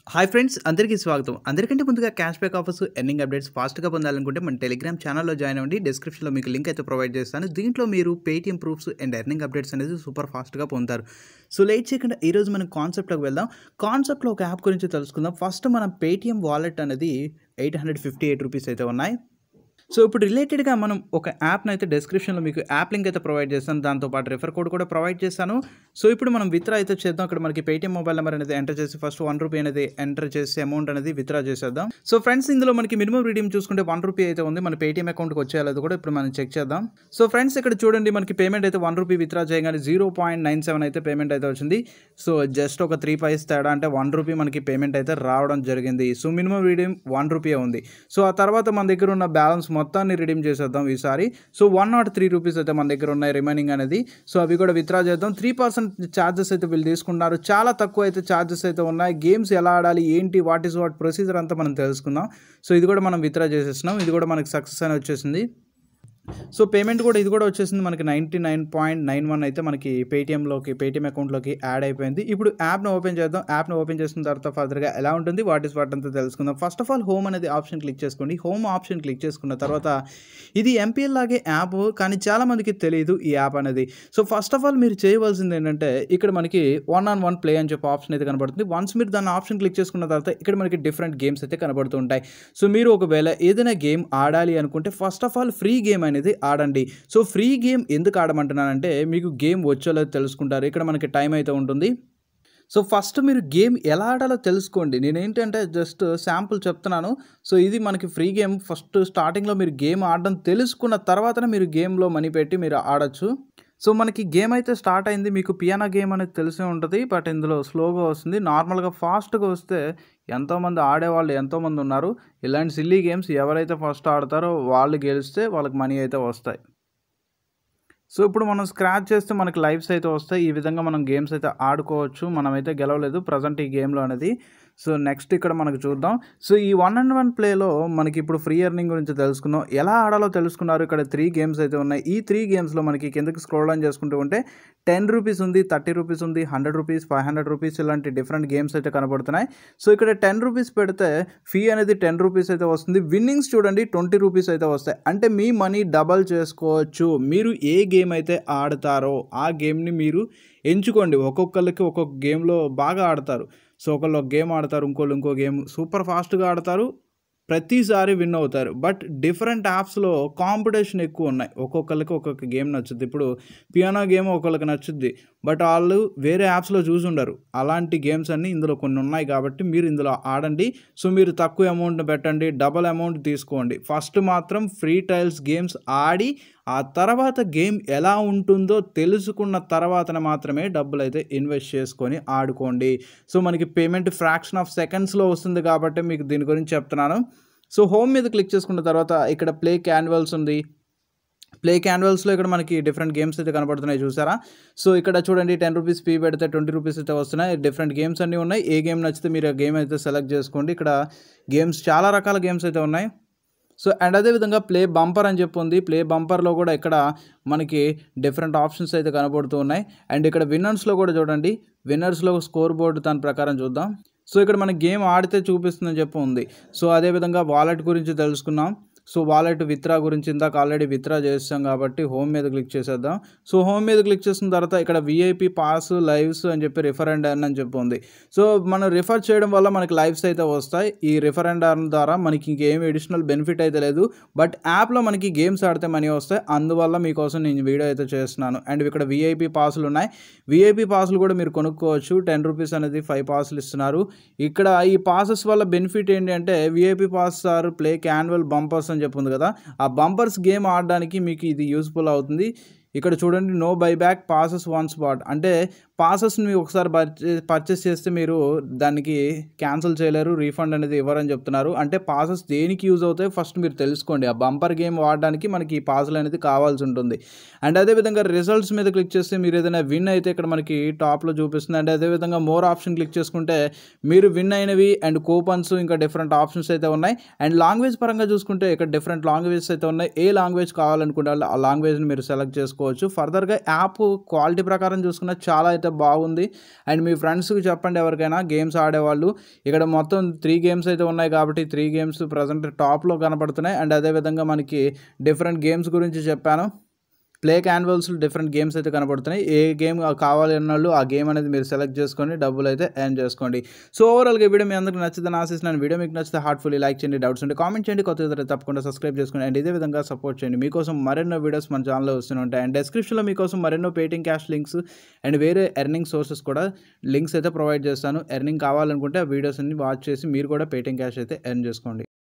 hi friends అందరికీ స్వాగతం అందరికంటే ముందుగా cash back offers earning updates ఫాస్ట్గా పొందాలనుకుంటే మన టెలిగ్రామ్ ఛానల్లో జాయిన్ అవ్వండి డిస్క్రిప్షన్లో మీకు లింక్ అయితే ప్రొవైడ్ చేస్తాను దీంట్లో మీరు Paytm proofs and earning updates అనేది సూపర్ ఫాస్ట్గా పొందుతారు సో లేట్ చేయకుండా ఈరోజు మనం కాన్సెప్ట్లోకి వెళ్దాం కాన్సెప్ట్లో ఒక యాప్ గురించి తెలుసుకుందాం ఫస్ట్ మనం పేటీఎం వాలెట్ అనేది eight hundred fifty eight rupees అయితే ఉన్నాయి సో ఇప్పుడు రిలేటెడ్గా మనం ఒక యాప్ని అయితే డిస్క్రిప్షన్లో మీకు యాప్ లింక్ అయితే ప్రొవైడ్ చేస్తాను దాంతోపాటు రెఫర్ కోడ్ కూడా ప్రొవైడ్ చేస్తాను సో ఇప్పుడు మనం విత్డ్రా అయితే చేద్దాం అక్కడ మనకి పేటీఎం మొబైల్ నెంబర్ అనేది ఎంటర్ చేసి ఫస్ట్ వన్ రూపీ అనేది ఎంటర్ చేసి అమౌంట్ అనేది విత్డ్రా చేసేద్దాం సో ఫ్రెండ్స్ ఇందులో మనకి మినిమం రీడింగ్ చూసుకుంటే వన్ రూపీ అయితే ఉంది మన పేటీఎం అకౌంట్కి వచ్చేయాలి కూడా ఇప్పుడు మనం చెక్ చేద్దాం సో ఫ్రెండ్స్ ఇక్కడ చూడండి మనకి పేమెంట్ అయితే వన్ రూపీ విత్డ్రా చేయగానే జీరో పాయింట్ నైన్ సెవెన్ అయితే పేమెంట్ అయితే వచ్చింది సో జస్ట్ ఒక త్రీ పైస్ తేడా అంటే వన్ రూపీ మనకి పేమెంట్ అయితే రావడం జరిగింది so minimum reading one rupee ఉంది సో ఆ తర్వాత మన దగ్గర ఉన్న బ్యాలెన్స్ మొత్తాన్ని రిడీమ్ చేసేద్దాం ఈసారి so one nought three rupees అయితే మన దగ్గర ఉన్నాయి రిమైనింగ్ అనేది సో అవి కూడా విత్డ్రా చేద్దాం త్రీ పర్సెంట్ ఛార్జెస్ అయితే వీళ్ళు తీసుకున్నారు చాలా తక్కువ అయితే ఛార్జెస్ అయితే ఉన్నాయి గేమ్స్ ఎలా ఆడాలి ఏంటి వాట్ ఈస్ వాట్ ప్రొసీజర్ అంతా మనం తెలుసుకుందాం సో ఇది కూడా మనం విత్డ్రా చేసేస్తున్నాం ఇది కూడా మనకి సక్సెస్ అని వచ్చేసింది సో పేమెంట్ కూడా ఇది కూడా వచ్చేసింది మనకి ninety nine point nine one అయితే మనకి పేటీఎంలోకి పేటీఎం అకౌంట్లోకి యాడ్ అయిపోయింది ఇప్పుడు యాప్ను ఓపెన్ చేద్దాం యాప్ను ఓపెన్ చేసిన తర్వాత ఫర్దర్గా ఎలా ఉంటుంది వాట్ ఇస్ వాట్ అంతా తెలుసుకుందాం ఫస్ట్ ఆఫ్ ఆల్ హోమ్ అనేది ఆప్షన్ క్లిక్ చేసుకోండి హోమ్ ఆప్షన్ క్లిక్ చేసుకున్న తర్వాత ఇది ఎంపీఎల్ లాగే యాప్ కానీ చాలా మందికి తెలియదు ఈ యాప్ అనేది సో ఫస్ట్ ఆఫ్ ఆల్ మీరు చేయవలసింది ఏంటంటే ఇక్కడ మనకి వన్ ఆన్ వన్ ప్లే అని చెప్పి ఆప్షన్ అయితే కనబడుతుంది వన్స్ మీరు దాని ఆప్షన్ క్లిక్ చేసుకున్న తర్వాత ఇక్కడ మనకి డిఫరెంట్ గేమ్స్ అయితే కనబడుతూ ఉంటాయి సో మీరు ఒకవేళ ఏదైనా గేమ్ ఆడాలి అనుకుంటే first of all free game అనేది ఆడండి సో ఫ్రీ గేమ్ ఎందుకు ఆడమంటున్నానంటే మీకు గేమ్ వచ్చేలా తెలుసుకుంటారు ఇక్కడ మనకి టైం అయితే ఉంటుంది సో ఫస్ట్ మీరు గేమ్ ఎలా ఆడాలో తెలుసుకోండి నేను ఏంటంటే జస్ట్ శాంపుల్ చెప్తున్నాను సో ఇది మనకి ఫ్రీ గేమ్ ఫస్ట్ స్టార్టింగ్లో మీరు గేమ్ ఆడడం తెలుసుకున్న తర్వాతనే మీరు గేమ్లో మనీ పెట్టి మీరు ఆడొచ్చు సో మనకి గేమ్ అయితే స్టార్ట్ అయింది మీకు పియానా గేమ్ అనేది తెలిసే ఉంటుంది బట్ ఇందులో స్లోగా వస్తుంది నార్మల్గా ఫాస్ట్గా వస్తే ఎంతోమంది ఆడేవాళ్ళు ఎంతోమంది ఉన్నారు ఇలాంటి సిల్లీ గేమ్స్ ఎవరైతే ఫస్ట్ ఆడతారో వాళ్ళు గెలిస్తే వాళ్ళకి మనీ అయితే వస్తాయి సో ఇప్పుడు మనం స్క్రాచ్ చేస్తే మనకి లైఫ్స్ అయితే వస్తాయి ఈ విధంగా మనం గేమ్స్ అయితే ఆడుకోవచ్చు మనమైతే గెలవలేదు ప్రజెంట్ ఈ గేమ్లో అనేది సో నెక్స్ట్ ఇక్కడ మనకు చూద్దాం సో ఈ వన్ అండ్ వన్ ప్లేలో మనకి ఇప్పుడు ఫ్రీ ఎర్నింగ్ గురించి తెలుసుకుందాం ఎలా ఆడాలో తెలుసుకున్నారు ఇక్కడ త్రీ గేమ్స్ అయితే ఉన్నాయి ఈ త్రీ గేమ్స్లో మనకి కిందకి స్క్రోల్ డౌన్ చేసుకుంటూ ఉంటే టెన్ రూపీస్ ఉంది థర్టీ రూపీస్ ఉంది hundred rupees five hundred rupees ఇలాంటి డిఫరెంట్ గేమ్స్ అయితే కనబడుతున్నాయి సో ఇక్కడ టెన్ రూపీస్ పెడితే ఫీ అనేది టెన్ రూపీస్ అయితే వస్తుంది విన్నింగ్స్ చూడండి ట్వంటీ రూపీస్ అయితే వస్తాయి అంటే మీ మనీ డబల్ చేసుకోవచ్చు మీరు ఏ గేమ్ అయితే ఆడతారో ఆ గేమ్ని మీరు ఎంచుకోండి ఒక్కొక్కరికి ఒక్కొక్క గేమ్లో బాగా ఆడతారు సో ఒకళ్ళు ఒక గేమ్ ఆడతారు ఇంకోళ్ళు ఇంకో గేమ్ సూపర్ ఫాస్ట్గా ఆడతారు ప్రతిసారి విన్ అవుతారు బట్ డిఫరెంట్ యాప్స్లో కాంపిటీషన్ ఎక్కువ ఉన్నాయి ఒక్కొక్కరికి ఒక్కొక్క గేమ్ నచ్చుద్ది ఇప్పుడు పియానో గేమ్ ఒకళ్ళకి నచ్చుద్ది బట్ వాళ్ళు వేరే యాప్స్లో చూసి ఉండరు అలాంటి గేమ్స్ అన్నీ ఇందులో కొన్ని ఉన్నాయి కాబట్టి మీరు ఇందులో ఆడండి సో మీరు తక్కువ అమౌంట్ పెట్టండి డబల్ అమౌంట్ తీసుకోండి ఫస్ట్ మాత్రం ఫ్రీ టైల్స్ గేమ్స్ ఆడి ఆ తర్వాత గేమ్ ఎలా ఉంటుందో తెలుసుకున్న తర్వాతనే మాత్రమే డబ్బులు అయితే ఇన్వెస్ట్ చేసుకొని ఆడుకోండి సో మనకి పేమెంట్ ఫ్రాక్షన్ ఆఫ్ సెకండ్స్లో వస్తుంది కాబట్టి మీకు దీని గురించి చెప్తున్నాను సో హోమ్ మీద క్లిక్ చేసుకున్న తర్వాత ఇక్కడ ప్లే క్యాన్వల్స్ ఉంది ప్లే క్యాన్వల్స్లో ఇక్కడ మనకి డిఫరెంట్ గేమ్స్ అయితే కనపడుతున్నాయి చూసారా సో ఇక్కడ చూడండి టెన్ రూపీస్ ఫీ పెడితే ట్వంటీ రూపీస్ అయితే వస్తున్నాయి డిఫరెంట్ గేమ్స్ అన్నీ ఉన్నాయి ఏ గేమ్ నచ్చితే మీరు ఆ గేమ్ అయితే సెలెక్ట్ చేసుకోండి ఇక్కడ గేమ్స్ చాలా రకాల గేమ్స్ అయితే ఉన్నాయి సో అండ్ అదేవిధంగా ప్లే బంపర్ అని చెప్పి ఉంది ప్లే బంపర్లో కూడా ఇక్కడ మనకి డిఫరెంట్ ఆప్షన్స్ అయితే కనబడుతూ ఉన్నాయి అండ్ ఇక్కడ విన్నర్స్లో కూడా చూడండి విన్నర్స్లో స్కోర్ బోర్డు దాని ప్రకారం చూద్దాం సో ఇక్కడ మన గేమ్ ఆడితే చూపిస్తుందని చెప్పి ఉంది సో అదేవిధంగా వాలెట్ గురించి తెలుసుకున్నాం సో వాలెట్ విత్రా గురించి ఇందాక ఆల్రెడీ విత్రా చేస్తాం కాబట్టి హోమ్ మీద క్లిక్ చేసేద్దాం సో హోమ్ మీద క్లిక్ చేసిన తర్వాత ఇక్కడ విఐపి పాస్ లైవ్స్ అని చెప్పి రిఫర్ అండ్ అర్న్ అని చెప్పి ఉంది సో మనం రిఫర్ చేయడం వల్ల మనకి లైవ్స్ అయితే వస్తాయి ఈ రిఫర్ అండ్ అర్న్ ద్వారా మనకి ఇంకేం ఎడిషనల్ బెనిఫిట్ అయితే లేదు బట్ యాప్లో మనకి గేమ్స్ ఆడితే మనీ వస్తాయి అందువల్ల మీకోసం నేను వీడియో అయితే చేస్తున్నాను అండ్ ఇక్కడ విఐపి పాసులు ఉన్నాయి విఐపి పాసులు కూడా మీరు కొనుక్కోవచ్చు టెన్ రూపీస్ అనేది ఫైవ్ పాసులు ఇస్తున్నారు ఇక్కడ ఈ పాసెస్ వల్ల బెనిఫిట్ ఏంటి అంటే విఐపి పాస్ ఆర్ ప్లే క్యాన్వల్ బంపర్స్ అని చెప్పింది కదా ఆ బంపర్స్ గేమ్ ఆడడానికి మీకు ఇది యూస్ఫుల్ అవుతుంది ఇక్కడ చూడండి no buy back passes one spot అంటే పాసెస్ని ఒకసారి పర్చేస్ పర్చేస్ చేస్తే మీరు దానికి క్యాన్సిల్ చేయలేరు రీఫండ్ అనేది ఇవ్వరని చెప్తున్నారు అంటే పాసెస్ దేనికి యూజ్ అవుతాయి ఫస్ట్ మీరు తెలుసుకోండి ఆ బంపర్ గేమ్ వాడడానికి మనకి ఈ పాసులు అనేది కావాల్సి ఉంటుంది అండ్ అదేవిధంగా రిజల్ట్స్ మీద క్లిక్ చేస్తే మీరు ఏదైనా విన్ అయితే ఇక్కడ మనకి టాప్లో చూపిస్తుంది అండ్ అదేవిధంగా మోర్ ఆప్షన్ క్లిక్ చేసుకుంటే మీరు విన్ అయినవి అండ్ కూపన్స్ ఇంకా డిఫరెంట్ ఆప్షన్స్ అయితే ఉన్నాయి అండ్ లాంగ్వేజ్ పరంగా చూసుకుంటే ఇక్కడ డిఫరెంట్ లాంగ్వేజెస్ అయితే ఉన్నాయి ఏ లాంగ్వేజ్ కావాలనుకుంటే ఆ లాంగ్వేజ్ని మీరు సెలెక్ట్ చేసుకోవచ్చు ఫర్దర్గా యాప్ క్వాలిటీ ప్రకారం చూసుకున్న చాలా అయితే అయితే బాగుంది అండ్ మీ ఫ్రెండ్స్కి చెప్పండి ఎవరికైనా గేమ్స్ ఆడేవాళ్ళు ఇక్కడ మొత్తం త్రీ గేమ్స్ అయితే ఉన్నాయి కాబట్టి త్రీ గేమ్స్ ప్రజెంట్ టాప్లో కనపడుతున్నాయి అండ్ అదేవిధంగా మనకి డిఫరెంట్ గేమ్స్ గురించి చెప్పాను ప్లే క్యాన్వల్స్ డిఫరెంట్ గేమ్స్ అయితే కనపడుతున్నాయి ఏ గేమ్ కావాలి అన్నట్లు ఆ గేమ్ అనేది మీరు సెలెక్ట్ చేసుకొని డబ్బులు అయితే ఎర్న్ చేసుకోండి సో ఓవరాల్గా ఈ వీడియో మీ అందరికి నచ్చిందని ఆశిస్తున్నాను వీడియో మీకు నచ్చితే హార్ట్ఫుల్లీ లైక్ చేయండి డౌట్స్ ఉంటే కామెంట్ చేయండి కొత్త ఇతర తప్పకుండా సబ్స్క్రైబ్ చేసుకోండి అండ్ ఇదే విధంగా సపోర్ట్ చేయండి మీకోసం మరెన్నో వీడియోస్ మన ఛానల్లో వస్తూనే ఉంటాయి అండ్ డిస్క్రిప్షన్లో మీకోసం మరెన్నో పేటింగ్ క్యాష్ లింక్స్ అండ్ వేరే ఎర్నింగ్ సోర్సెస్ కూడా లింక్స్ అయితే ప్రొవైడ్ చేస్తాను ఎర్నింగ్ కావాలనుకుంటే ఆ వీడియోస్ అన్ని వాచ్ చేసి మీరు కూడా పేటింగ్ క్యాష్ అయితే ఎర్న్ చేసుకోండి